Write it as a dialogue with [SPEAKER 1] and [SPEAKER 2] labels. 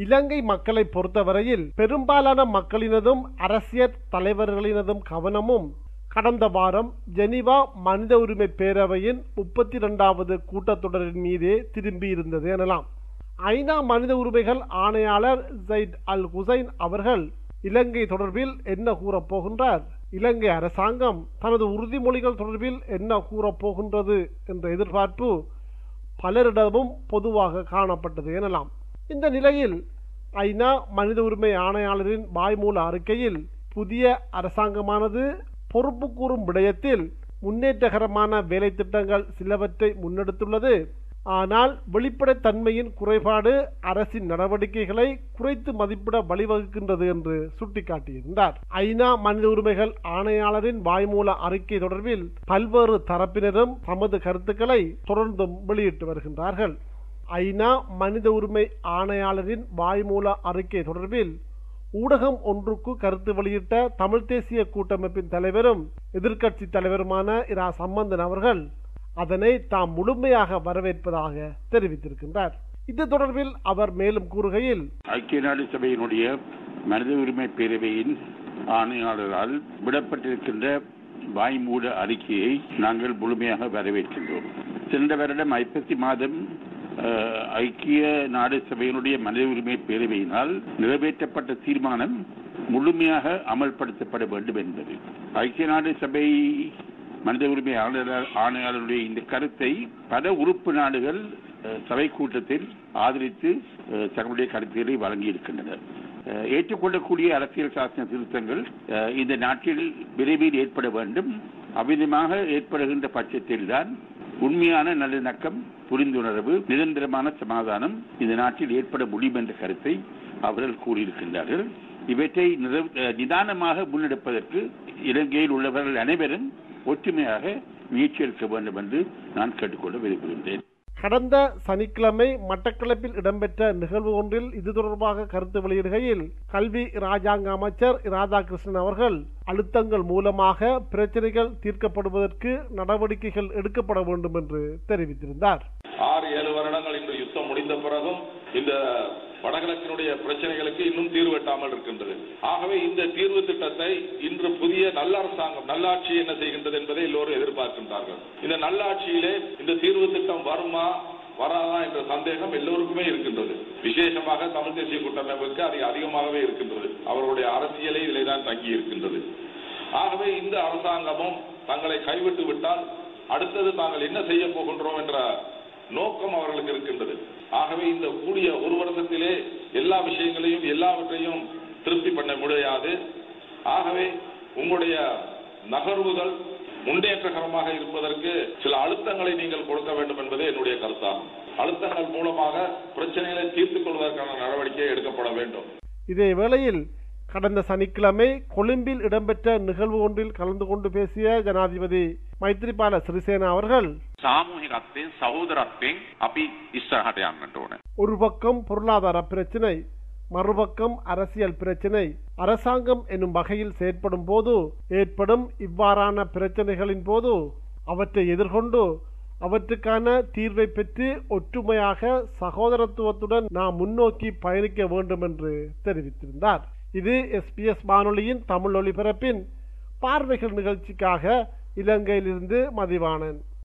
[SPEAKER 1] இலங்கை மக்களை பொறுத்தவரையில் பெரும்பாலான மக்களினதும் அரசியல் தலைவர்களினதும் கவனமும் கடந்த வாரம் ஜெனீவா மனித உரிமை பேரவையின் முப்பத்தி இரண்டாவது கூட்டத்தொடரின் மீதே திரும்பியிருந்தது எனலாம் ஐநா மனித உரிமைகள் ஆணையாளர் ஜைட் அல் ஹுசைன் அவர்கள் இலங்கை தொடர்பில் என்ன கூறப் போகின்றார் இலங்கை அரசாங்கம் தனது உறுதிமொழிகள் தொடர்பில் என்ன கூறப் போகின்றது என்ற எதிர்பார்ப்பு பலரிடமும் பொதுவாக காணப்பட்டது எனலாம் இந்த நிலையில் ஐநா மனித உரிமை ஆணையாளரின் வாய்மூல அறிக்கையில் புதிய அரசாங்கமானது பொறுப்பு கூறும் விடயத்தில் முன்னேற்றகரமான வேலை திட்டங்கள் சிலவற்றை முன்னெடுத்துள்ளது ஆனால் வெளிப்படைத்தன்மையின் குறைபாடு அரசின் நடவடிக்கைகளை குறைத்து மதிப்பிட வழிவகுக்கின்றது என்று சுட்டிக்காட்டியிருந்தார் ஐநா மனித உரிமைகள் ஆணையாளரின் வாய்மூல அறிக்கை தொடர்பில் பல்வேறு தரப்பினரும் தமது கருத்துக்களை தொடர்ந்தும் வெளியிட்டு வருகின்றார்கள் ஐநா மனித உரிமை ஆணையாளரின் வாய்மூல அறிக்கை தொடர்பில் ஊடகம் ஒன்றுக்கு கருத்து வெளியிட்ட தமிழ் தேசிய கூட்டமைப்பின் தலைவரும் எதிர்க்கட்சி தலைவருமான இரா சம்பந்தன் அவர்கள் அதனை தாம் முழுமையாக வரவேற்பதாக தெரிவித்திருக்கின்றார் இது தொடர்பில் அவர் மேலும் கூறுகையில்
[SPEAKER 2] ஐக்கிய நாடு சபையினுடைய மனித உரிமை பேரவையின் ஆணையாளரால் விடப்பட்டிருக்கின்ற வாய்மூட அறிக்கையை நாங்கள் முழுமையாக வரவேற்கின்றோம் சென்ற வருடம் ஐப்பசி மாதம் அஹ், ஐக்கிய நாடு சபையினுடைய மனித உரிமை பேரவையினால் நிறைவேற்றப்பட்ட தீர்மானம் முழுமையாக அமல்படுத்தப்பட வேண்டும் என்பது ஐக்கிய நாடு சபை மனித உரிமை ஆணையாளர் ஆணையாளருடைய இந்த கருத்தை பல உறுப்பு நாடுகள் அஹ், சபை கூட்டத்தில் ஆதரித்து அஹ், தங்களுடைய கருத்துக்களை வழங்கியிருக்கின்றனர் அஹ், ஏற்றுக்கொள்ளக்கூடிய அரசியல் சாசன திருத்தங்கள் அஹ், இந்த நாட்டில் விரைவில் ஏற்பட வேண்டும் அவ்விதமாக ஏற்படுகின்ற பட்சத்தில் தான் உண்மையான நல்லிணக்கம் புரிந்துணர்வு நிரந்தரமான சமாதானம் இந்த நாட்டில் ஏற்பட முடியும் என்ற கருத்தை அவர்கள் கூறியிருக்கின்றார்கள் இவற்றை நிற- அஹ், நிதானமாக முன்னெடுப்பதற்கு இலங்கையில் உள்ளவர்கள் அனைவரும் ஒற்றுமையாக முயற்சி எடுக்க வேண்டும் என்று நான் கேட்டுக்கொள்ள விரும்புகின்றேன்
[SPEAKER 1] கடந்த சனிக்கிழமை மட்டக்களப்பில் இடம்பெற்ற நிகழ்வு ஒன்றில் இது தொடர்பாக கருத்து வெளியிடுகையில் கல்வி இராஜாங்க அமைச்சர் ராதாகிருஷ்ணன் அவர்கள் அழுத்தங்கள் மூலமாக பிரச்சனைகள் தீர்க்கப்படுவதற்கு நடவடிக்கைகள் எடுக்கப்பட வேண்டும் என்று தெரிவித்திருந்தார்
[SPEAKER 3] ஆறு ஏழு வருடங்கள் இந்த யுத்தம் முடிந்த பிறகும் இந்த வடகிழக்கினுடைய பிரச்சனைகளுக்கு இன்னும் தீர்வு எட்டாமல் இருக்கின்றது ஆகவே இந்த தீர்வு திட்டத்தை இன்று புதிய நல்ல அரசாங்கம் நல்லாட்சி என்ன செய்கின்றது என்பதை எல்லோரும் எதிர்பார்க்கின்றார்கள் இந்த நல்லாட்சியிலே இந்த தீர்வு திட்டம் வருமா வராதா என்ற சந்தேகம் எல்லோருக்குமே இருக்கின்றது விசேஷமாக தமிழ் தேசிய கூட்டமைப்புக்கு அது அதிகமாகவே இருக்கின்றது அவர்களுடைய அரசியலே இதிலே தான் தங்கி இருக்கின்றது ஆகவே இந்த அரசாங்கமும் தங்களை கைவிட்டு விட்டால் அடுத்தது தாங்கள் என்ன செய்ய போகின்றோம் என்ற நோக்கம் அவர்களுக்கு இருக்கின்றது ஆகவே இந்த கூடிய ஒரு வருடத்திலே எல்லா விஷயங்களையும் எல்லாவற்றையும் திருப்தி பண்ண முடியாது ஆகவே உங்களுடைய நகர்வுகள் முன்னேற்றகரமாக இருப்பதற்கு சில அழுத்தங்களை நீங்கள் கொடுக்க வேண்டும் என்பதே என்னுடைய கருத்தாகும் அழுத்தங்கள் மூலமாக பிரச்சனைகளை தீர்த்துக் கொள்வதற்கான நடவடிக்கை எடுக்கப்பட வேண்டும்
[SPEAKER 1] இதே வேளையில் கடந்த சனிக்கிழமை கொழும்பில் இடம்பெற்ற நிகழ்வு ஒன்றில் கலந்து கொண்டு பேசிய ஜனாதிபதி மைத்ரிபால சிறிசேனா அவர்கள்
[SPEAKER 4] සාමූහිකත්වයෙන් සහෝදරත්වයෙන් අපි ඉස්සරහට යන්නට ඕන.
[SPEAKER 1] ஒரு பக்கம் பொருளாதார பிரச்சினை மறுபக்கம் அரசியல் பிரச்சினை அரசாங்கம் என்னும் வகையில் செயற்படும் போது ஏற்படும் இவ்வாறான பிரச்சனைகளின் போது அவற்றை எதிர்கொண்டு அவற்றுக்கான தீர்வை பெற்று ஒற்றுமையாக சகோதரத்துவத்துடன் நாம் முன்னோக்கி பயணிக்க வேண்டும் என்று தெரிவித்திருந்தார் இது எஸ்பிஎஸ் வானொலியின் தமிழ் ஒலிபரப்பின் பார்வைகள் நிகழ்ச்சிக்காக இலங்கையிலிருந்து மதிவாணன்